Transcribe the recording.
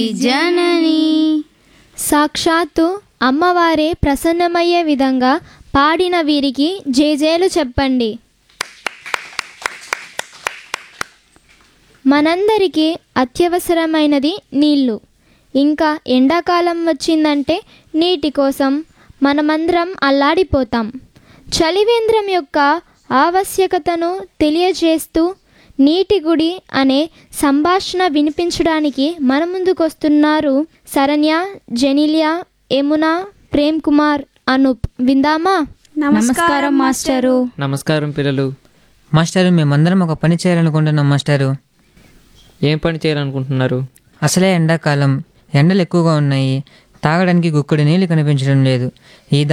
జనని సాక్షాత్తు అమ్మవారే ప్రసన్నమయ్యే విధంగా పాడిన వీరికి జేజేలు చెప్పండి మనందరికీ అత్యవసరమైనది నీళ్ళు ఇంకా ఎండాకాలం వచ్చిందంటే నీటి కోసం మనమందరం అల్లాడిపోతాం చలివేంద్రం యొక్క ఆవశ్యకతను తెలియజేస్తూ నీటి గుడి అనే సంభాషణ వినిపించడానికి మన ముందుకొస్తున్నారు శరణ్య జెనిలియా యమున ప్రేమ్ కుమార్ అనూప్ విందామా నమస్కారం మాస్టరు నమస్కారం పిల్లలు మాస్టారు మేమందరం ఒక పని చేయాలనుకుంటున్నాం మాస్టారు ఏం పని చేయాలనుకుంటున్నారు అసలే ఎండాకాలం ఎండలు ఎక్కువగా ఉన్నాయి తాగడానికి గుక్కడి నీళ్ళు కనిపించడం లేదు ఈ